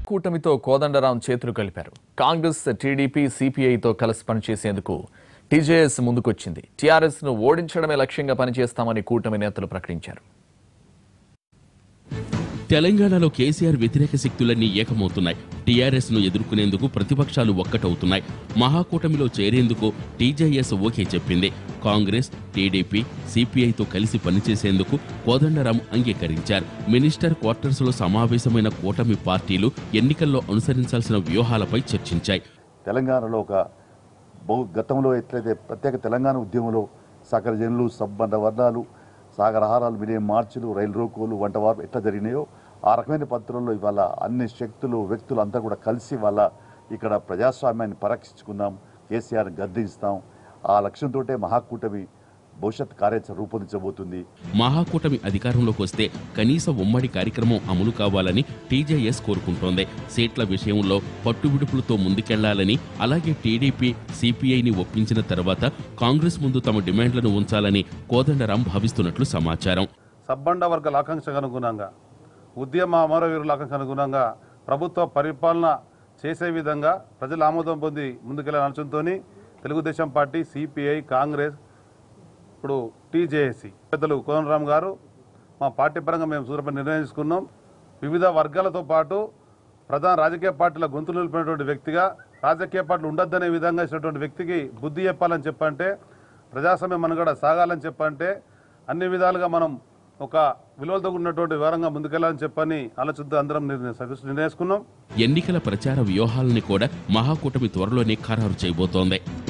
కూటమితో కోదండరాం చేతులు కలిపారు కాంగ్రెస్ టీడీపీ సిపిఐతో కలిసి పనిచేసేందుకు టీజేఎస్ ముందుకొచ్చింది టీఆర్ఎస్ ను ఓడించడమే లక్ష్యంగా పనిచేస్తామని కూటమి నేతలు ప్రకటించారు తెలంగాణలో కేసీఆర్ వ్యతిరేక శక్తులన్నీ ఏకమవుతున్నాయి టీఆర్ఎస్ ను ఎదుర్కొనేందుకు ప్రతిపక్షాలు ఒక్కటవుతున్నాయి మహాకూటమిలో చేరేందుకు టీజేఎస్ ఓకే చెప్పింది కాంగ్రెస్ టీడీపీ సిపిఐతో కలిసి పనిచేసేందుకు కోదండరాం అంగీకరించారు మినిస్టర్ క్వార్టర్స్ లో సమావేశమైన కూటమి పార్టీలు ఎన్నికల్లో అనుసరించాల్సిన వ్యూహాలపై చర్చించాయి తెలంగాణలో ఒక బహు గతంలో ఎట్లయితే ప్రత్యేక తెలంగాణ ఉద్యమంలో సకల జనులు సబ్బండ వర్ణాలు సాగరహారాలు మిలియన్ మార్చులు రైలు రోకోలు వంట వారు ఎట్లా జరిగినాయో ఆ రకమైన పత్రంలో ఇవాళ అన్ని శక్తులు వ్యక్తులు అంతా కూడా కలిసి వాళ్ళ ఇక్కడ ప్రజాస్వామ్యాన్ని పరీక్షించుకుందాం కేసీఆర్ గద్దిస్తాం ఆ లక్ష్యంతోటే మహాకూటమి భవిష్యత్ కార్యాచరణ రూపొందించబోతుంది మహాకూటమి అధికారంలోకి వస్తే కనీస ఉమ్మడి కార్యక్రమం అమలు కావాలని టీజేఎస్ కోరుకుంటోంది సీట్ల విషయంలో పట్టువిడుపులతో ముందుకెళ్లాలని అలాగే టీడీపీ సిపిఐని ఒప్పించిన తర్వాత కాంగ్రెస్ ముందు తమ డిమాండ్లను ఉంచాలని కోదండరాం భావిస్తున్నట్లు సమాచారం సబ్బండ వర్గాల ఆకాంక్షకు అనుగుణంగా ఉద్యమ అమరవీరుల ఆకాంక్షకు అనుగుణంగా ప్రభుత్వ పరిపాలన చేసే విధంగా ప్రజల ఆమోదం పొంది ముందుకెళ్లే అంశంతో తెలుగుదేశం పార్టీ సిపిఐ కాంగ్రెస్ ఇప్పుడు టీజేఏసీ పెద్దలు కోనరామ్ గారు మా పార్టీ పరంగా మేము సూరపై నిర్ణయం తీసుకున్నాం వివిధ వర్గాలతో పాటు ప్రధాన రాజకీయ పార్టీల గొంతులు నిలిపినటువంటి వ్యక్తిగా రాజకీయ పార్టీలు ఉండొద్దనే విధంగా ఇచ్చినటువంటి వ్యక్తికి బుద్ధి చెప్పాలని చెప్పంటే ప్రజాస్వామ్య మనుగడ సాగాలని చెప్పంటే అన్ని విధాలుగా మనం ఒక విలువలతో ఉన్నటువంటి వివరంగా ముందుకెళ్లాలని చెప్పని ఆలోచిద్దాం అందరం నిర్ణయం నిర్ణయించుకున్నాం ఎన్నికల ప్రచార వ్యూహాలని కూడా మహాకూటమి త్వరలోనే ఖరారు చేయబోతోంది